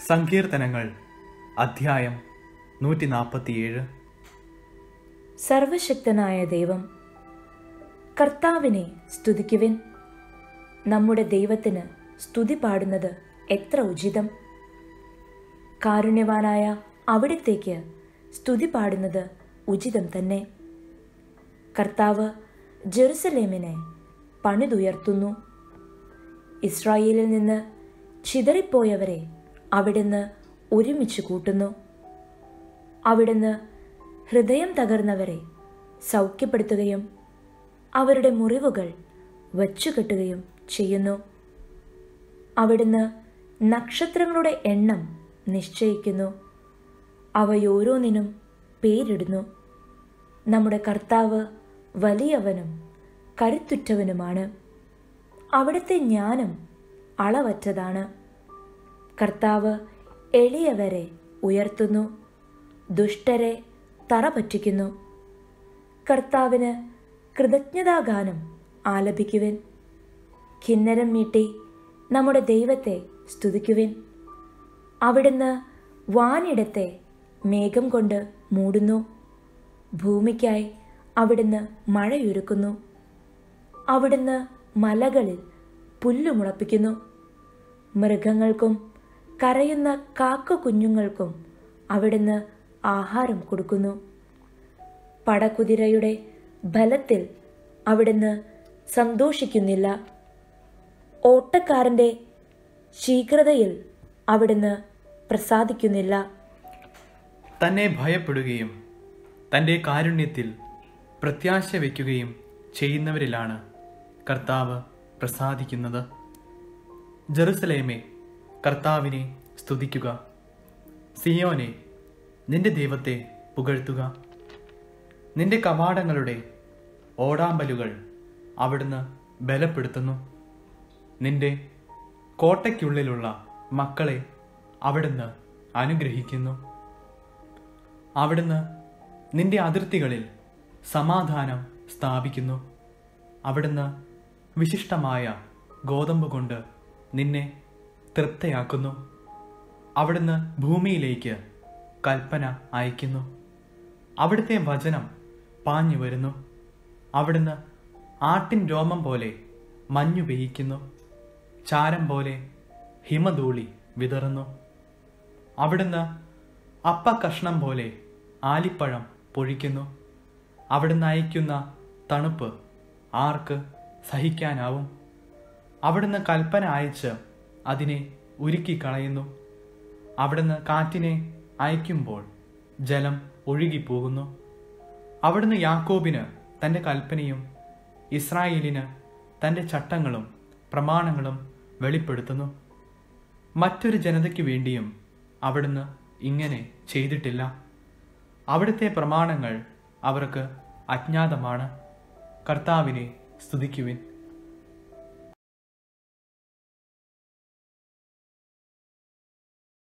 സങ്കീർത്തനങ്ങൾ അധ്യായം നൂറ്റി നാൽപ്പത്തിയേഴ് സർവശക്തനായ ദൈവം കർത്താവിനെ സ്തുതിക്കുവിൻ നമ്മുടെ ദൈവത്തിന് സ്തുതി പാടുന്നത് എത്ര ഉചിതം കാരുണ്യവാനായ അവിടത്തേക്ക് സ്തുതി പാടുന്നത് ഉചിതം തന്നെ കർത്താവ് ജെറുസലേമിനെ പണിതുയർത്തുന്നു ഇസ്രായേലിൽ നിന്ന് ചിതറിപ്പോയവരെ അവിടുന്ന് ഒരുമിച്ച് കൂട്ടുന്നു അവിടുന്ന് ഹൃദയം തകർന്നവരെ സൗഖ്യപ്പെടുത്തുകയും അവരുടെ മുറിവുകൾ വച്ചുകെട്ടുകയും ചെയ്യുന്നു അവിടുന്ന് നക്ഷത്രങ്ങളുടെ എണ്ണം നിശ്ചയിക്കുന്നു അവയോരോന്നിനും പേരിടുന്നു നമ്മുടെ കർത്താവ് വലിയവനും കരുത്തുറ്റവനുമാണ് അവിടുത്തെ ജ്ഞാനം അളവറ്റതാണ് കർത്താവ് എളിയവരെ ഉയർത്തുന്നു ദുഷ്ടരെ തറ പറ്റിക്കുന്നു കർത്താവിന് കൃതജ്ഞതാഗാനം ആലപിക്കുവിൻ കിന്നരം മീട്ടി നമ്മുടെ ദൈവത്തെ സ്തുതിക്കുവിൻ അവിടുന്ന് വാനിടത്തെ മേഘം കൊണ്ട് മൂടുന്നു ഭൂമിക്കായി അവിടുന്ന് മഴയൊരുക്കുന്നു അവിടുന്ന് മലകളിൽ പുല്ലുമുളപ്പിക്കുന്നു മൃഗങ്ങൾക്കും കരയുന്ന കാക്ക കുഞ്ഞുങ്ങൾക്കും അവിടുന്ന് ആഹാരം കൊടുക്കുന്നു പടക്കുതിരയുടെ ബലത്തിൽ അവിടുന്ന് സന്തോഷിക്കുന്നില്ല ഓട്ടക്കാരന്റെ ശീഘ്രതയിൽ അവിടുന്ന് പ്രസാദിക്കുന്നില്ല തന്നെ ഭയപ്പെടുകയും തൻ്റെ കാരുണ്യത്തിൽ പ്രത്യാശ വയ്ക്കുകയും ചെയ്യുന്നവരിലാണ് കർത്താവ് പ്രസാദിക്കുന്നത് ജെറുസലേമേ കർത്താവിനെ സ്തുതിക്കുക സിയോനെ നിന്റെ ദൈവത്തെ പുകഴ്ത്തുക നിന്റെ കവാടങ്ങളുടെ ഓടാമ്പലുകൾ അവിടുന്ന് ബലപ്പെടുത്തുന്നു നിന്റെ കോട്ടയ്ക്കുള്ളിലുള്ള മക്കളെ അവിടുന്ന് അനുഗ്രഹിക്കുന്നു അവിടുന്ന് നിന്റെ അതിർത്തികളിൽ സമാധാനം സ്ഥാപിക്കുന്നു അവിടുന്ന് വിശിഷ്ടമായ ഗോതമ്പ് കൊണ്ട് നിന്നെ തൃപ്തയാക്കുന്നു അവിടുന്ന് ഭൂമിയിലേക്ക് കൽപ്പന അയക്കുന്നു അവിടുത്തെ വചനം പാഞ്ഞു വരുന്നു അവിടുന്ന് ആട്ടിൻ രോമം പോലെ മഞ്ഞു പെയ്യിക്കുന്നു ചാരം പോലെ ഹിമധൂളി വിതറുന്നു അവിടുന്ന് അപ്പക്കഷ്ണം പോലെ ആലിപ്പഴം പൊഴിക്കുന്നു അവിടുന്ന് അയക്കുന്ന തണുപ്പ് ആർക്ക് സഹിക്കാനാവും അവിടുന്ന് കൽപ്പന അയച്ച് അതിനെ ഉരുക്കി കളയുന്നു അവിടുന്ന് കാറ്റിനെ അയക്കുമ്പോൾ ജലം ഒഴുകിപ്പോകുന്നു അവിടുന്ന് യാക്കോബിന് തൻ്റെ കൽപ്പനയും ഇസ്രായേലിന് തൻ്റെ ചട്ടങ്ങളും പ്രമാണങ്ങളും വെളിപ്പെടുത്തുന്നു മറ്റൊരു ജനതയ്ക്ക് വേണ്ടിയും അവിടുന്ന് ഇങ്ങനെ ചെയ്തിട്ടില്ല അവിടുത്തെ പ്രമാണങ്ങൾ അവർക്ക് അജ്ഞാതമാണ് കർത്താവിനെ സ്തുതിക്കുവിൻ